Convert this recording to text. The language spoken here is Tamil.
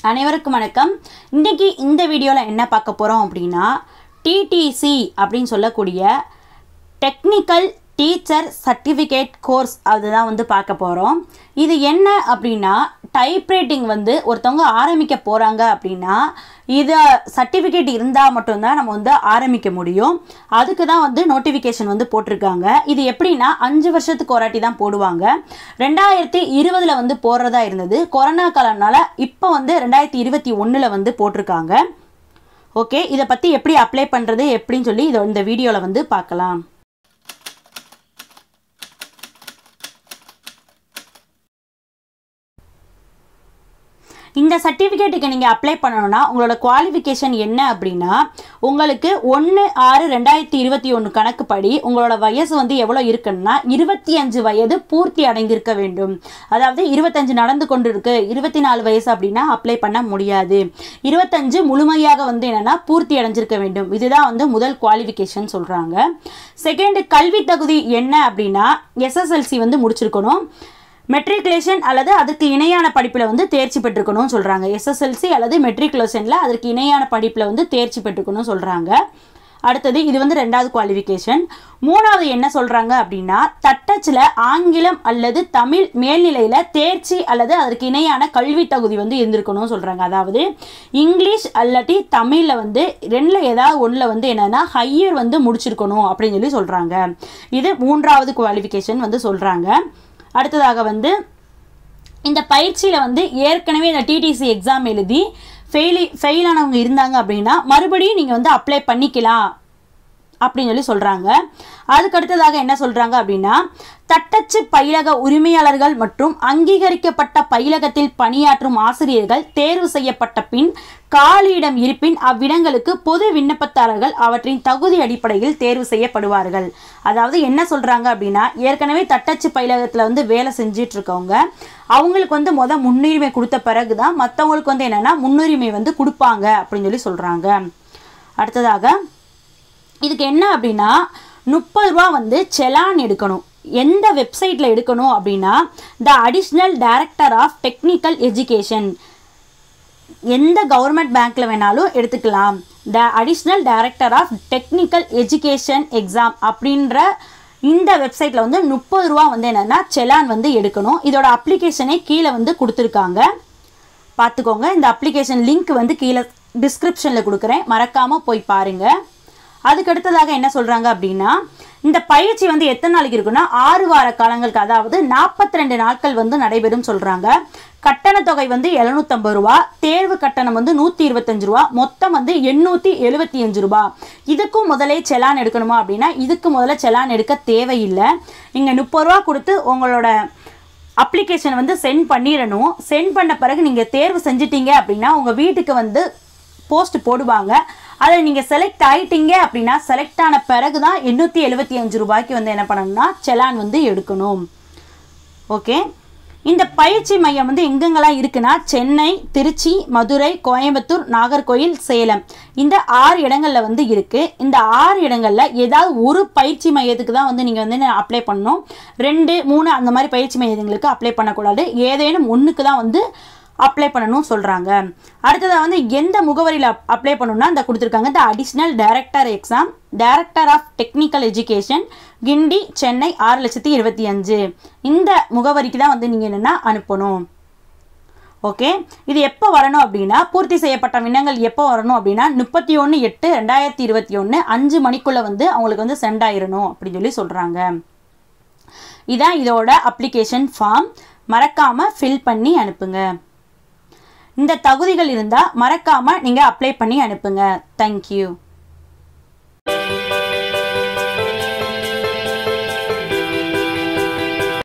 அனைவருக்கும் வணக்கம் இன்னைக்கு இந்த வீடியோவில் என்ன பார்க்க போகிறோம் அப்படின்னா டிடிசி அப்படின்னு சொல்லக்கூடிய டெக்னிக்கல் டீச்சர் சர்டிஃபிகேட் கோர்ஸ் அதுதான் வந்து பார்க்க போகிறோம் இது என்ன அப்படின்னா டைப்ரைட்டிங் வந்து ஒருத்தவங்க ஆரம்பிக்க போகிறாங்க அப்படின்னா இது சர்டிஃபிகேட் இருந்தால் மட்டும்தான் நம்ம வந்து ஆரம்பிக்க முடியும் அதுக்கு தான் வந்து நோட்டிஃபிகேஷன் வந்து போட்டிருக்காங்க இது எப்படின்னா அஞ்சு வருஷத்துக்கு ஒரு வாட்டி தான் போடுவாங்க ரெண்டாயிரத்தி இருபதில் வந்து போடுறதா இருந்தது கொரோனா காலம்னால இப்போ வந்து ரெண்டாயிரத்தி இருபத்தி ஒன்றில் வந்து போட்டிருக்காங்க ஓகே இதை பற்றி எப்படி அப்ளை பண்ணுறது எப்படின்னு சொல்லி இதை இந்த வீடியோவில் வந்து பார்க்கலாம் இந்த சர்டிஃபிகேட்டுக்கு நீங்கள் அப்ளை பண்ணணும்னா உங்களோட குவாலிஃபிகேஷன் என்ன அப்படின்னா உங்களுக்கு ஒன்று ஆறு ரெண்டாயிரத்தி இருபத்தி ஒன்று கணக்குப்படி உங்களோட வயசு வந்து எவ்வளோ இருக்குன்னா இருபத்தி அஞ்சு வயது பூர்த்தி அடைந்திருக்க வேண்டும் அதாவது இருபத்தஞ்சு நடந்து கொண்டு இருக்கு இருபத்தி நாலு வயசு அப்படின்னா அப்ளை பண்ண முடியாது இருபத்தஞ்சு முழுமையாக வந்து என்னென்னா பூர்த்தி அடைஞ்சிருக்க வேண்டும் இதுதான் வந்து முதல் குவாலிஃபிகேஷன் சொல்கிறாங்க செகண்ட் கல்வி தகுதி என்ன அப்படின்னா எஸ்எஸ்எல்சி வந்து முடிச்சிருக்கணும் மெட்ரிகுலேஷன் அல்லது அதுக்கு இணையான படிப்பில் வந்து தேர்ச்சி பெற்றுக்கணும்னு சொல்கிறாங்க எஸ்எஸ்எல்சி அல்லது மெட்ரிகுலேஷனில் அதற்கு இணையான படிப்பில் வந்து தேர்ச்சி பெற்றுக்கணும்னு சொல்கிறாங்க அடுத்தது இது வந்து ரெண்டாவது குவாலிஃபிகேஷன் மூணாவது என்ன சொல்கிறாங்க அப்படின்னா தட்டச்சில் ஆங்கிலம் அல்லது தமிழ் மேல்நிலையில் தேர்ச்சி அல்லது அதற்கு இணையான கல்வி தகுதி வந்து இருந்திருக்கணும்னு சொல்கிறாங்க அதாவது இங்கிலீஷ் அல்லாட்டி தமிழில் வந்து ரெண்டில் ஏதாவது ஒன்றில் வந்து என்னென்னா ஹையர் வந்து முடிச்சிருக்கணும் அப்படின்னு சொல்லி சொல்கிறாங்க இது மூன்றாவது குவாலிஃபிகேஷன் வந்து சொல்கிறாங்க அடுத்ததாக வந்து இந்த பயிற்சியில் வந்து ஏற்கனவே இந்த டிடிசி எக்ஸாம் எழுதி ஃபெயிலி ஃபெயிலானவங்க இருந்தாங்க அப்படின்னா மறுபடியும் நீங்கள் வந்து அப்ளை பண்ணிக்கலாம் அப்படின்னு சொல்லி சொல்கிறாங்க அதுக்கு அடுத்ததாக என்ன சொல்கிறாங்க அப்படின்னா தட்டச்சு பயிலக உரிமையாளர்கள் மற்றும் அங்கீகரிக்கப்பட்ட பயிலகத்தில் பணியாற்றும் ஆசிரியர்கள் தேர்வு செய்யப்பட்ட பின் காலியிடம் இருப்பின் அவ்விடங்களுக்கு பொது விண்ணப்பதாரர்கள் அவற்றின் தகுதி அடிப்படையில் தேர்வு செய்யப்படுவார்கள் அதாவது என்ன சொல்கிறாங்க அப்படின்னா ஏற்கனவே தட்டச்சு பயிலகத்தில் வந்து வேலை செஞ்சிட்டு இருக்கவங்க அவங்களுக்கு வந்து முத முன்னுரிமை கொடுத்த பிறகு தான் மற்றவங்களுக்கு வந்து என்னென்னா முன்னுரிமை வந்து கொடுப்பாங்க அப்படின்னு சொல்லி சொல்கிறாங்க அடுத்ததாக இதுக்கு என்ன அப்படின்னா முப்பது ரூபா வந்து செலான் எடுக்கணும் எந்த வெப்சைட்டில் எடுக்கணும் அப்படின்னா the additional director of technical education எந்த கவர்மெண்ட் பேங்க்கில் வேணாலும் எடுத்துக்கலாம் த அடிஷ்னல் டைரக்டர் ஆஃப் டெக்னிக்கல் எஜுகேஷன் எக்ஸாம் அப்படின்ற இந்த வெப்சைட்டில் வந்து முப்பது ரூபா வந்து என்னென்னா செலான் வந்து எடுக்கணும் இதோட அப்ளிகேஷனே கீழே வந்து கொடுத்துருக்காங்க பார்த்துக்கோங்க இந்த அப்ளிகேஷன் லிங்க் வந்து கீழே டிஸ்கிரிப்ஷனில் கொடுக்குறேன் மறக்காமல் போய் பாருங்கள் அதுக்கு அடுத்ததாக என்ன சொல்கிறாங்க அப்படின்னா இந்த பயிற்சி வந்து எத்தனை நாளைக்கு இருக்குன்னா ஆறு வார காலங்களுக்கு அதாவது நாற்பத்தி ரெண்டு நாட்கள் வந்து நடைபெறும் சொல்கிறாங்க கட்டண தொகை வந்து எழுநூத்தம்பது ரூபா தேர்வு கட்டணம் வந்து நூற்றி இருபத்தஞ்சு ரூபா மொத்தம் வந்து எண்ணூற்றி எழுபத்தி அஞ்சு ரூபா இதுக்கும் முதலே செலான் எடுக்கணுமா அப்படின்னா இதுக்கு முதல்ல செலான் எடுக்க தேவையில்லை நீங்கள் முப்பது ரூபா கொடுத்து உங்களோட அப்ளிகேஷன் வந்து சென்ட் பண்ணிடணும் சென்ட் பண்ண பிறகு நீங்கள் தேர்வு செஞ்சிட்டீங்க அப்படின்னா உங்கள் வீட்டுக்கு வந்து போஸ்ட் போடுவாங்க அதில் நீங்கள் செலக்ட் ஆகிட்டீங்க அப்படின்னா செலக்ட் ஆன பிறகு தான் எண்ணூற்றி எழுபத்தி அஞ்சு ரூபாய்க்கு வந்து என்ன பண்ணணும்னா செலான் வந்து எடுக்கணும் ஓகே இந்த பயிற்சி மையம் வந்து எங்கெங்கெல்லாம் இருக்குன்னா சென்னை திருச்சி மதுரை கோயம்புத்தூர் நாகர்கோயில் சேலம் இந்த ஆறு இடங்களில் வந்து இருக்குது இந்த ஆறு இடங்களில் ஏதாவது ஒரு பயிற்சி மையத்துக்கு தான் வந்து நீங்கள் வந்து அப்ளை பண்ணணும் ரெண்டு மூணு அந்த மாதிரி பயிற்சி மையங்களுக்கு அப்ளை பண்ணக்கூடாது ஏதேனும் ஒன்றுக்கு தான் வந்து அப்ளை பண்ணணும் சொல்கிறாங்க அடுத்ததாக வந்து எந்த முகவரியில் அப்ளை பண்ணணும்னா இந்த கொடுத்துருக்காங்க இந்த additional director exam director of technical education Guindy Chennai ஆறு லட்சத்தி இருபத்தி அஞ்சு இந்த முகவரிக்கு தான் வந்து நீங்கள் என்னென்னா அனுப்பணும் ஓகே இது எப்போ வரணும் அப்படின்னா பூர்த்தி செய்யப்பட்ட விண்ணங்கள் எப்போ வரணும் அப்படின்னா முப்பத்தி ஒன்று எட்டு ரெண்டாயிரத்தி இருபத்தி ஒன்று அஞ்சு மணிக்குள்ளே வந்து அவங்களுக்கு வந்து சென்ட் ஆயிரணும் அப்படின்னு சொல்லி சொல்கிறாங்க இதான் இதோட அப்ளிகேஷன் ஃபார்ம் மறக்காமல் ஃபில் பண்ணி அனுப்புங்க இந்த தகுதிகள் இருந்தால் மறக்காமல் நீங்கள் அப்ளை பண்ணி அனுப்புங்க தேங்க்யூ